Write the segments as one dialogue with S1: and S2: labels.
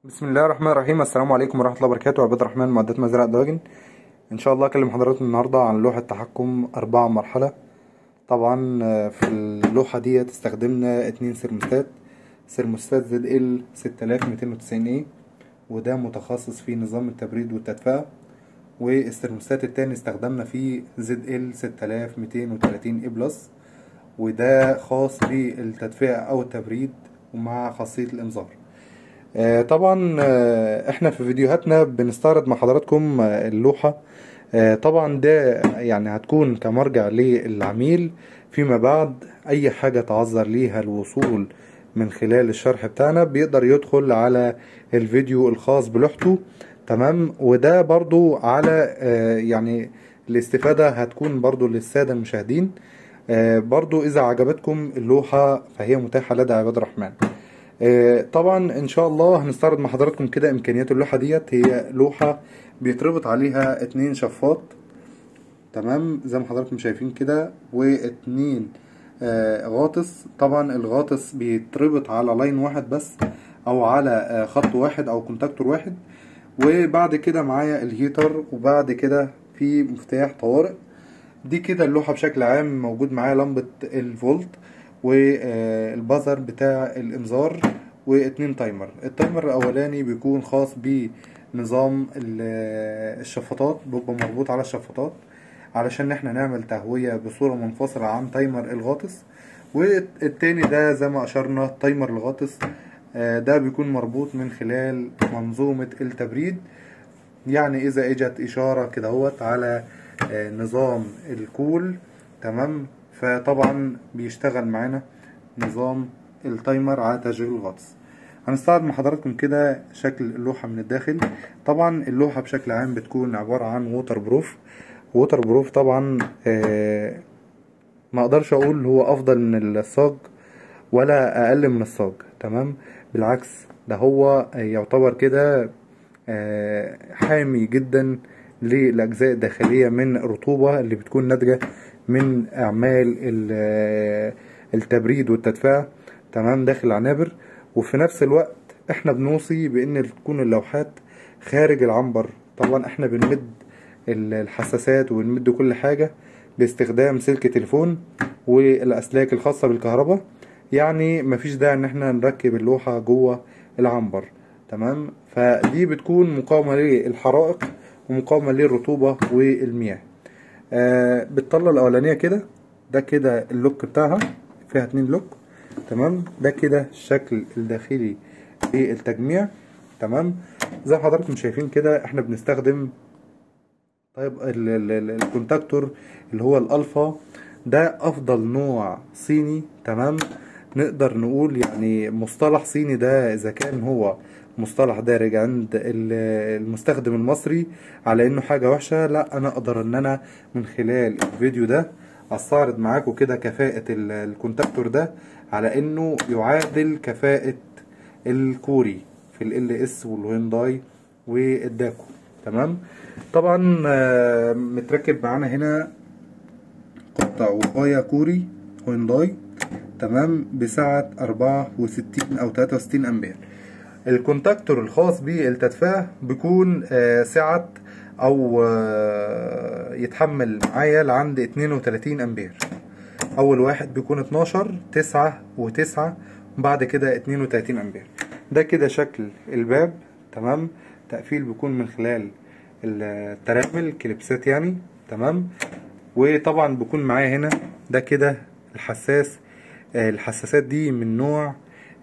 S1: بسم الله الرحمن الرحيم السلام عليكم ورحمة الله وبركاته عباد الرحمن معدات مزرعة دواجن ان شاء الله اكلم حضراتكم النهاردة عن لوحة تحكم أربعة مرحلة طبعا آه، في اللوحة دي استخدمنا اتنين سيرموستات سيرموستات زد ال 6290 اي وده متخصص في نظام التبريد والتدفئة والسيرموستات التاني استخدمنا فيه زد ال 6230 اي بلس وده خاص بالتدفئة او التبريد ومع خاصية الانذار آه، طبعا آه، احنا في فيديوهاتنا بنستعرض مع حضراتكم آه، اللوحة آه، طبعا ده يعني هتكون كمرجع للعميل فيما بعد اي حاجة تعذر ليها الوصول من خلال الشرح بتاعنا بيقدر يدخل على الفيديو الخاص بلوحته تمام وده برضو على آه، يعني الاستفادة هتكون برضو للسادة المشاهدين آه، برضو اذا عجبتكم اللوحة فهي متاحة لدى عباد الرحمن آه، طبعا ان شاء الله هنستعرض مع حضراتكم كده امكانيات اللوحه ديت هي لوحه بيتربط عليها اتنين شفاط تمام زي ما حضراتكم شايفين كده واتنين آه، غاطس طبعا الغاطس بيتربط على لاين واحد بس او على آه، خط واحد او كونتاكتور واحد وبعد كده معايا الهيتر وبعد كده في مفتاح طوارئ دي كده اللوحة بشكل عام موجود معايا لمبة الفولت والبازر بتاع الانذار واتنين تايمر التايمر الاولاني بيكون خاص بنظام ال- الشفاطات بيبقى مربوط على الشفاطات علشان احنا نعمل تهوية بصورة منفصلة عن تايمر الغاطس والتاني ده زي ما اشرنا تايمر الغاطس آه، ده بيكون مربوط من خلال منظومة التبريد يعني اذا اجت اشارة كده هوت على آه، نظام الكول تمام فطبعا بيشتغل معانا نظام التايمر على تشغيل الغطس هنستعرض مع حضراتكم كده شكل اللوحة من الداخل طبعا اللوحة بشكل عام بتكون عبارة عن ووتر بروف ووتر بروف طبعا آه، ما اقدرش اقول هو افضل من الصاج ولا اقل من الصاج تمام بالعكس ده هو يعتبر كده آه، حامي جدا للاجزاء الداخليه من الرطوبه اللي بتكون ناتجه من اعمال ال- آه، التبريد والتدفئه تمام داخل العنابر وفي نفس الوقت احنا بنوصي بان تكون اللوحات خارج العنبر طبعا احنا بنمد ال- الحساسات وبنمد كل حاجه باستخدام سلك تليفون والاسلاك الخاصه بالكهرباء يعني مفيش داعي ان احنا نركب اللوحه جوه العنبر تمام فدي بتكون مقاومه للحرائق ومقاومه للرطوبه والمياه آه بالطله الاولانيه كده ده كده اللوك بتاعها فيها اتنين لوك تمام ده كده الشكل الداخلي للتجميع تمام زي ما حضراتكم شايفين كده احنا بنستخدم طيب ال- ال- ال- الكونتاكتور اللي هو الالفا ده افضل نوع صيني تمام نقدر نقول يعني مصطلح صيني ده اذا كان هو مصطلح دارج عند ال- المستخدم المصري على انه حاجة وحشة لا انا اقدر ان انا من خلال الفيديو ده استعرض معاكم كده كفاءة ال- الكونتاكتور ده على انه يعادل كفاءة الكوري في ال اس والهيونداي والداكو تمام طبعا آه، متركب معانا هنا قطع وقاية كوري هونداي تمام بسعة أربعة وستين أو تلاتة وستين أمبير الكونتاكتور الخاص بالتدفئة بيكون آه، سعة أو آه، يتحمل معايا لعند اتنين وتلاتين أمبير أول واحد بيكون اتناشر تسعة وتسعة وبعد كده اتنين وتلاتين أمبير ده كده شكل الباب تمام تقفيل بيكون من خلال الترامل كليبسات يعني تمام وطبعا بيكون معايا هنا ده كده الحساس آه، الحساسات دي من نوع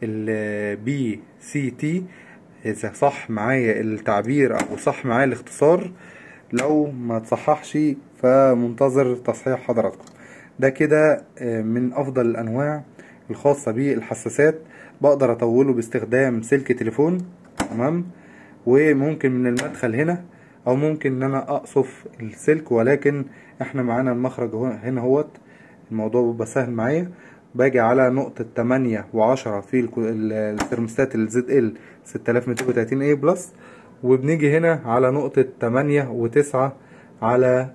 S1: البي سي تي اذا صح معايا التعبير او صح معايا الاختصار لو ما تصححش فمنتظر تصحيح حضراتكم ده كده آه، من افضل الانواع الخاصة بالحساسات بقدر اطوله باستخدام سلك تليفون تمام وممكن من المدخل هنا او ممكن ان انا اقصف السلك ولكن احنا معانا المخرج هو- هنا هوت الموضوع بيبقى سهل معايا باجي على نقطة تمانية وعشرة في الكو- ال- الترمستات الزد ال 6230 اي بلس وبنيجي هنا على نقطة تمانية وتسعة على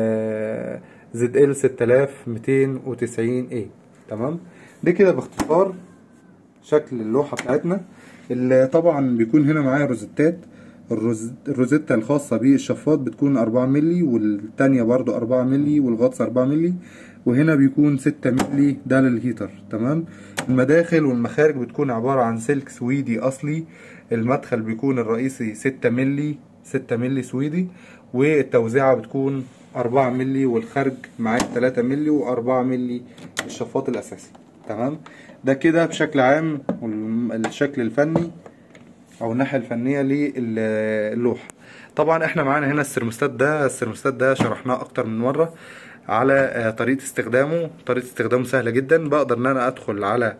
S1: زد ال 6290 اي تمام دي كده باختصار شكل اللوحة بتاعتنا ال- طبعا بيكون هنا معايا روزيتات الروز... الروزيتا الخاصة بالشفاط بتكون أربعة ملي والتانية برضو أربعة ملي والغطس أربعة ملي وهنا بيكون ستة ملي ده للهيتر تمام المداخل والمخارج بتكون عبارة عن سلك سويدي أصلي المدخل بيكون الرئيسي ستة ملي ستة ملي سويدي والتوزيعة بتكون أربعة ملي والخارج معاك تلاتة ملي وأربعة ملي الشفاط الأساسي تمام ده كده بشكل عام الشكل الفني او الناحيه الفنيه للوحه طبعا احنا معانا هنا السيرموستات ده السيرموستات ده شرحناه اكتر من مره على آه، طريقه استخدامه طريقه استخدامه سهله جدا بقدر ان انا ادخل على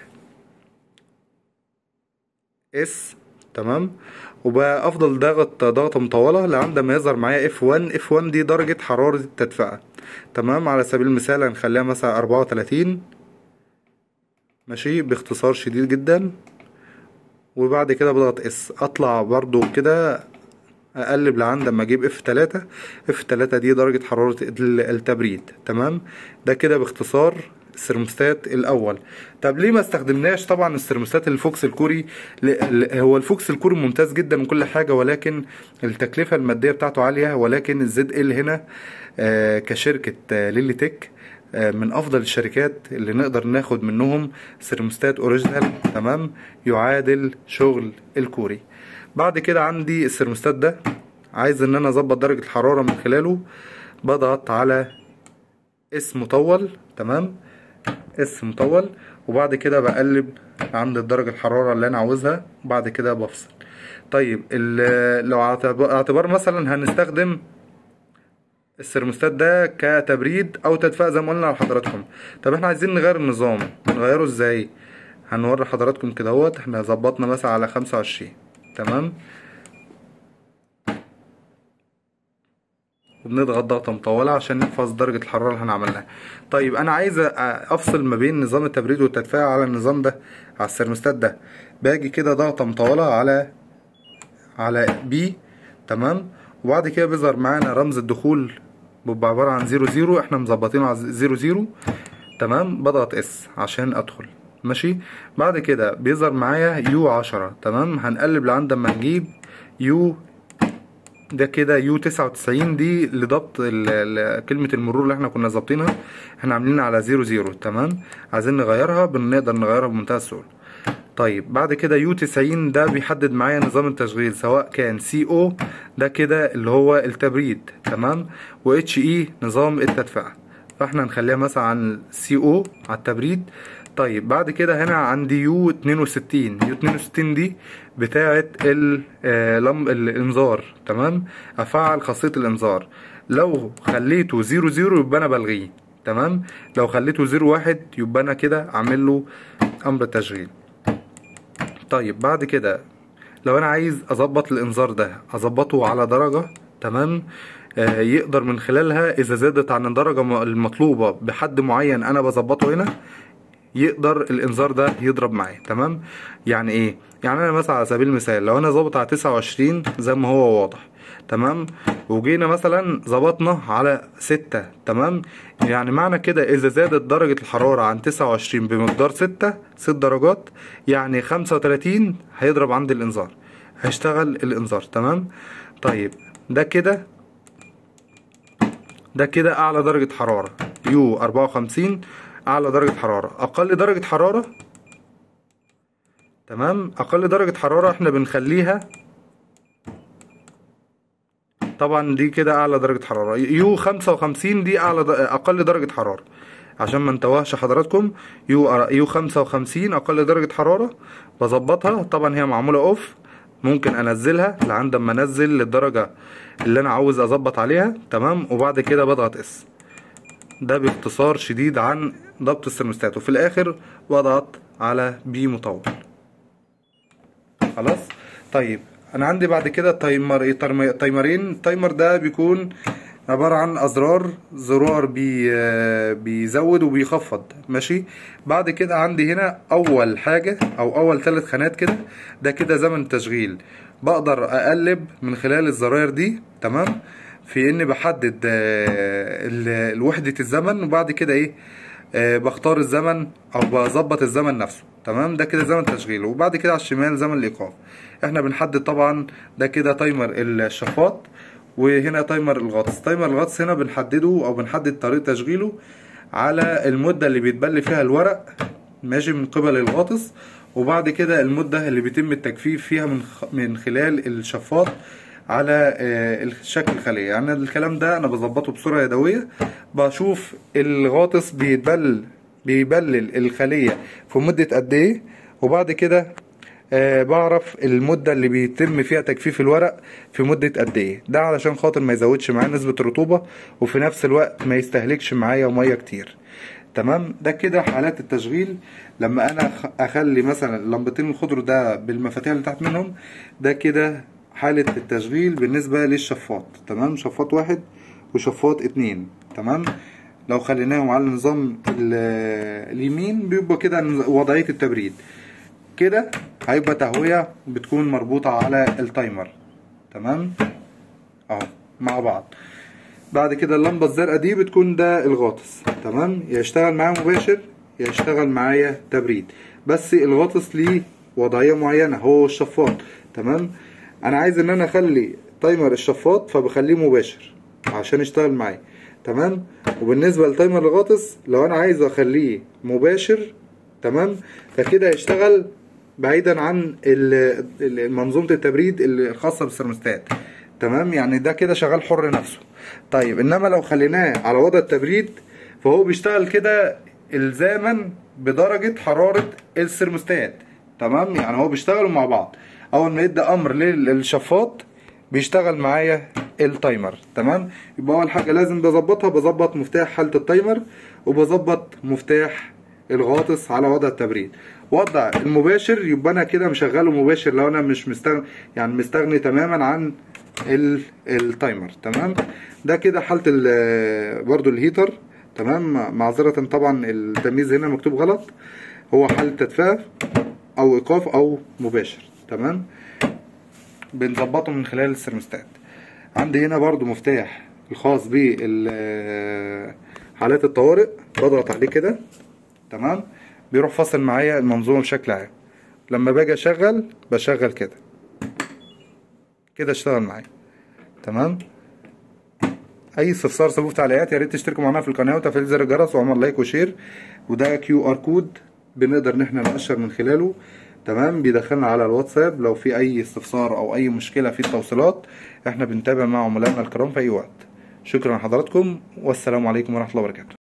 S1: اس تمام وبقى افضل ضغط ضغطه مطوله لعند ما يظهر معايا اف 1 اف 1 دي درجه حراره التدفئه تمام على سبيل المثال هنخليها مثلا 34 ماشي باختصار شديد جدا وبعد كده بضغط اس اطلع برضو كده اقلب لعند ما اجيب اف 3 اف 3 دي درجة حرارة ال- التبريد تمام ده كده باختصار السيرموستات الاول طب ليه ما استخدمناش طبعا السيرموستات الفوكس الكوري ل- ل- هو الفوكس الكوري ممتاز جدا وكل حاجة ولكن التكلفة المادية بتاعته عالية ولكن الزد ال هنا آه، كشركة آه، ليلي تك آه، من افضل الشركات اللي نقدر ناخد منهم سيرموستات اوريجينال تمام يعادل شغل الكوري بعد كده عندي السيرموستات ده عايز ان انا اظبط درجة الحرارة من خلاله بضغط على اس مطول تمام اس مطول وبعد كده بقلب عند درجة الحرارة اللي انا عاوزها وبعد كده بفصل طيب ال- لو اعتب- اعتبار مثلا هنستخدم السيرموستات ده كتبريد او تدفئة زي ما قلنا لحضراتكم طب احنا عايزين نغير النظام هنغيره ازاي هنوري حضراتكم كده اهوت احنا ظبطنا مثلا على خمسة وعشرين تمام وبنضغط ضغطة مطولة عشان نحفظ درجة الحرارة اللي هنعملها طيب انا عايز أ- افصل ما بين نظام التبريد والتدفئة على النظام ده على السيرموستات ده باجي كده ضغطة مطولة على على بي تمام وبعد كده بيظهر معانا رمز الدخول بيبقى عبارة عن زيرو زيرو احنا مظبطينه على زيرو زيرو تمام بضغط اس عشان ادخل ماشي بعد كده بيظهر معايا يو عشرة تمام هنقلب لعند ما نجيب يو ده كده يو تسعة وتسعين دي لضبط ال- ال- كلمة المرور اللي احنا كنا ظابطينها احنا عاملينها على زيرو زيرو تمام عايزين نغيرها بنقدر نغيرها بمنتهى السهولة طيب بعد كده يو 90 ده بيحدد معايا نظام التشغيل سواء كان سي او ده كده اللي هو التبريد تمام و اتش اي نظام التدفئة فاحنا نخليها مثلا عن سي او على التبريد طيب بعد كده هنا عندي يو 62 يو 62 دي بتاعة ال- آه، لم الانذار تمام افعل خاصية الانذار لو خليته زيرو زيرو يبقى انا بلغيه تمام لو خليته زيرو واحد يبقى انا كده عامل له امر تشغيل طيب بعد كده لو انا عايز اظبط الانذار ده اظبطه على درجة تمام آه يقدر من خلالها اذا زادت عن الدرجة م- المطلوبة بحد معين انا بظبطه هنا يقدر الانذار ده يضرب معايا تمام يعني ايه يعني انا مثلا على سبيل المثال لو انا ظابط على 29 زي ما هو واضح تمام وجينا مثلا ظبطنا على 6 تمام يعني معنى كده اذا زادت درجة الحرارة عن 29 بمقدار 6 6 درجات يعني 35 هيضرب عند الانذار هيشتغل الانذار تمام طيب ده كده ده كده اعلى درجة حرارة يو 54 اعلى درجة حرارة اقل درجة حرارة تمام اقل درجة حرارة احنا بنخليها طبعا دي كده اعلى درجة حرارة يو 55 دي اعلى د- اقل درجة حرارة عشان ما انتوهش حضراتكم يو يو 55 اقل درجة حرارة بظبطها طبعا هي معمولة اوف ممكن انزلها لعند ما انزل للدرجة اللي انا عاوز اظبط عليها تمام وبعد كده بضغط اس ده باختصار شديد عن ضبط السيرموستات وفي الاخر بضغط على بي مطول خلاص طيب انا عندي بعد كده تايمر تايمر- تايمرين التايمر ده بيكون عبارة عن أزرار زرار بي آه، بيزود وبيخفض ماشي بعد كده عندي هنا أول حاجة أو أول ثلاث خانات كده ده كده زمن تشغيل بقدر أقلب من خلال الزراير دي تمام في إني بحدد آه، ال- الوحدة الزمن وبعد كده إيه آه، بختار الزمن او بظبط الزمن نفسه تمام ده كده زمن تشغيل وبعد كده على الشمال زمن الايقاف احنا بنحدد طبعا ده كده تايمر الشفاط وهنا تايمر الغطس تايمر الغطس هنا بنحدده او بنحدد طريقه تشغيله على المده اللي بيتبل فيها الورق ماشي من قبل الغاطس وبعد كده المده اللي بيتم التجفيف فيها من خ- من خلال الشفاط على آه، شكل الخليه يعني الكلام ده انا بظبطه بصوره يدويه بشوف الغاطس بيتبل بيبلل الخليه في مده قد ايه وبعد كده آه بعرف المدة اللي بيتم فيها تجفيف الورق في مدة قد ايه ده علشان خاطر ما يزودش معايا نسبة الرطوبة وفي نفس الوقت ما يستهلكش معايا مية كتير تمام ده كده حالات التشغيل لما انا أخ- اخلي مثلا اللمبتين الخضر ده بالمفاتيح اللي تحت منهم ده كده حالة التشغيل بالنسبة للشفاط تمام شفاط واحد وشفاط اتنين تمام لو خليناهم على نظام ال- اليمين بيبقى كده وضعية التبريد كده هيبقى تهوية بتكون مربوطة على التايمر تمام اهو مع بعض بعد كده اللمبة الزرقاء دي بتكون ده الغاطس تمام يا يشتغل معايا مباشر يا يشتغل معايا تبريد بس الغاطس ليه وضعية معينة هو الشفاط تمام انا عايز ان انا اخلي تايمر الشفاط فبخليه مباشر عشان يشتغل معايا تمام وبالنسبة لتايمر الغاطس لو انا عايز اخليه مباشر تمام فكده يشتغل بعيدا عن ال- ال- منظومة التبريد الخاصة بالثرموستات تمام يعني ده كده شغال حر نفسه طيب انما لو خليناه على وضع التبريد فهو بيشتغل كده الزاما بدرجة حرارة الثرموستات تمام يعني هو بيشتغلوا مع بعض اول ما يدي امر لل- للشفاط بيشتغل معايا التايمر تمام يبقى اول حاجه لازم بظبطها بظبط مفتاح حاله التايمر وبظبط مفتاح الغاطس على وضع التبريد وضع المباشر يبقى انا كده مشغله مباشر لو انا مش مستغني يعني مستغني تماما عن ال- التايمر تمام ده كده حاله ال- برضو الهيتر تمام معذره طبعا التمييز هنا مكتوب غلط هو حاله تدفئه او ايقاف او مباشر تمام بنظبطه من خلال الثرموستات عندي هنا برضو مفتاح الخاص بال حالات الطوارئ بضغط عليه كده تمام بيروح فاصل معايا المنظومه بشكل عام لما باجي اشغل بشغل كده كده اشتغل معايا تمام اي استفسار سيبوه في تعليقات يا ريت تشتركوا معانا في القناه وتفعيل زر الجرس وعمل لايك وشير وده كيو ار كود بنقدر ان احنا نقشر من خلاله تمام بيدخلنا على الواتساب لو في اي استفسار او اي مشكله في التوصيلات احنا بنتابع مع عملائنا الكرام في اي وقت شكرا لحضراتكم والسلام عليكم ورحمه الله وبركاته